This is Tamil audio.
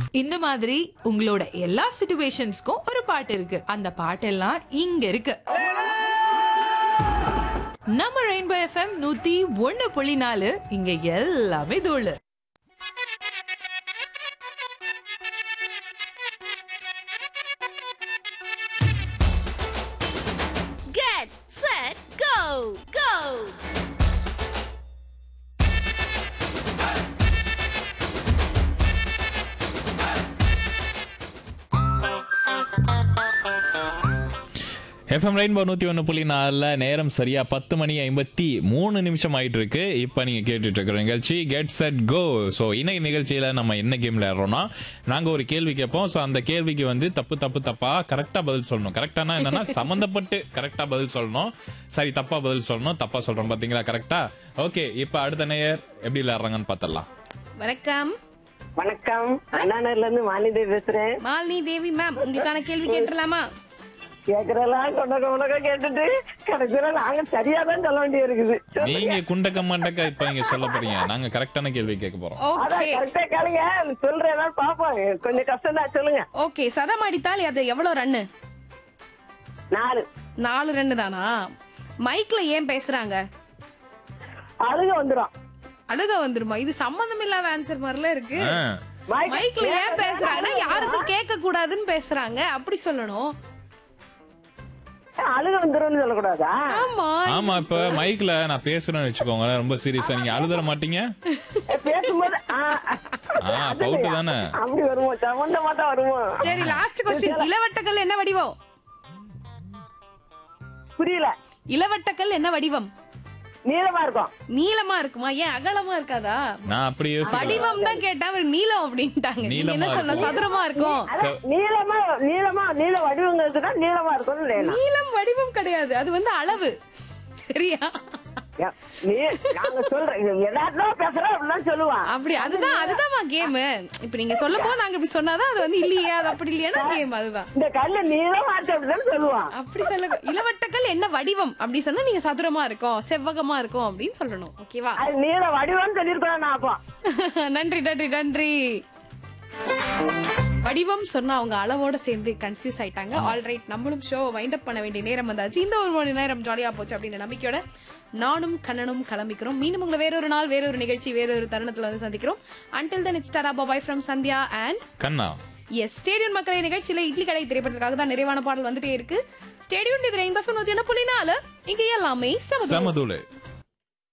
இந்த மாதிரி உங்களோட எல்லா சிச்சுவேஷன்ஸ்க்கும் ஒரு பாட்டு இருக்கு அந்த பாட்டெல்லாம் இங்க இருக்கு நம்ம ரெயின்போ எஃப்எம் நூத்தி ஒண்ணு புள்ளி நாலு இங்க எல்லாமே தோழு Get set go go FM rainbow நூற்றி ஒன்று புள்ளி நாலில் நேரம் சரியா பத்து மணி ஐம்பத்தி மூணு நிமிஷம் ஆயிட்டு இருக்கு இப்போ நீங்கள் கேட்டுட்டு இருக்கிற நிகழ்ச்சி கெட் செட் கோ ஸோ இன்னைக்கு நிகழ்ச்சியில் நம்ம என்ன கேம் விளையாடுறோம்னா நாங்கள் ஒரு கேள்வி கேட்போம் ஸோ அந்த கேள்விக்கு வந்து தப்பு தப்பு தப்பா கரெக்டாக பதில் சொல்லணும் கரெக்டானா என்னன்னா சம்மந்தப்பட்டு கரெக்டாக பதில் சொல்லணும் சரி தப்பா பதில் சொல்லணும் தப்பா சொல்றோம் பார்த்தீங்களா கரெக்டா ஓகே இப்போ அடுத்த நேயர் எப்படி விளையாடுறாங்கன்னு பார்த்தலாம் வணக்கம் வணக்கம் அண்ணாநகர்ல இருந்து மாலிதேவி பேசுறேன் மாலினி தேவி மேம் உங்களுக்கான கேள்வி கேட்டுடலாமா கேக்குறதெல்லாம் கொண்டக்க கொண்டக்க கேட்டுட்டு கடைசியில நாங்க சரியா தான் சொல்ல வேண்டிய இருக்குது நீங்க குண்டக்க மண்டக்க இப்போ நீங்க சொல்ல போறீங்க நாங்க கரெக்டான கேள்வி கேட்க போறோம் அதான் ஓகே கரெக்டா கேளுங்க சொல்றேன் பாப்போம் கொஞ்சம் கஷ்டம் தான் சொல்லுங்க ஓகே சதம் அடித்தால் அது எவ்வளவு ரன்னு நாலு நாலு ரன்னு தானா மைக்ல ஏன் பேசுறாங்க அழுக வந்துரும் அழுக வந்துருமா இது சம்பந்தம் இல்லாத ஆன்சர் மாதிரில இருக்கு ஆ. மைக் மைக்ல ஏன் பேசுறாங்கன்னா யாருக்கும் கேட்க கூடாதுன்னு பேசுறாங்க அப்படி சொல்லணும் அழுக வந்துரும்னு சொல்லக்கூடாதா ஆமா ஆமா இப்ப மைக்ல நான் பேசுறேன்னு வச்சுக்கோங்க ரொம்ப சீரியஸா நீங்க அழுதற மாட்டீங்க பேசும்போது ஆ, ஆ பவுட்டு தானே அப்படி வருவோம் சம்பந்தமா தான் வருவோம் சரி லாஸ்ட் கொஸ்டின் இளவட்டக்கல் என்ன வடிவம் புரியல இளவட்டக்கல் என்ன வடிவம் நீளமா இருக்கும் நீளமா இருக்குமா ஏன் அகலமா இருக்காதா நான் அப்படி யோசிக்கிறேன் வடிவம் தான் கேட்டா அவர் நீளம் அப்படின்ட்டாங்க நீங்க நீளமா என்ன சொல்ல இருக்கும். சதுரமா இருக்கும் அதான் நீளமா நீளமா நீள வடிவங்களுக்கு தான் நீளமா இருக்கும்னு இல்லையா நீளம் வடிவம் கிடையாது அது வந்து அளவு சரியா நீ நாங்க சொல்றேன் எல்லாரும் பேசுறோம் அப்படிலாம் சொல்லுவான் அப்படி அதுதான் அதுதான் கேம் இப்ப நீங்க சொல்லப்போ நாங்க இப்படி சொன்னாதான் அது வந்து இல்லையா அது அப்படி இல்லையா கேம் அதுதான் இந்த கல்லு நீளமா இருக்கு அப்படின்னு சொல்லுவான் அப்படி சொல்ல இளவட்டக்கல் என்ன வடிவம் அப்படி சொன்னா நீங்க சதுரமா இருக்கும் செவ்வகமா இருக்கும் அப்படின்னு சொல்லணும் ஓகேவா அது நீள வடிவம்னு சொல்லிருக்கோம் நான் அப்போ நன்றி நன்றி நன்றி வடிவம் சொன்னா அவங்க அளவோட சேர்ந்து கன்ஃபியூஸ் ஆயிட்டாங்க ஆல்ரைட் நம்மளும் ஷோ வைண்ட் அப் பண்ண வேண்டிய நேரம் வந்தாச்சு இந்த ஒரு மணி நேரம் ஜாலியா போச்சு அப்படின்ற நம்பிக்கையோட நானும் கண்ணனும் கிளம்பிக்கிறோம் மீண்டும் உங்களை வேறொரு நாள் வேறொரு நிகழ்ச்சி வேறொரு தருணத்துல வந்து சந்திக்கிறோம் until then it's tata bye from Sandhya and Kanna எஸ் ஸ்டேடியம் மக்களை நிகழ்ச்சியில இட்லி கடை திரைப்படத்துக்காக தான் நிறைவான பாடல் வந்துட்டே இருக்கு ஸ்டேடியம் இது ரெயின் பஃபன் நூத்தி என்ன புள்ளி நாலு இங்க எல்லாமே சமதூரம். சமதூளு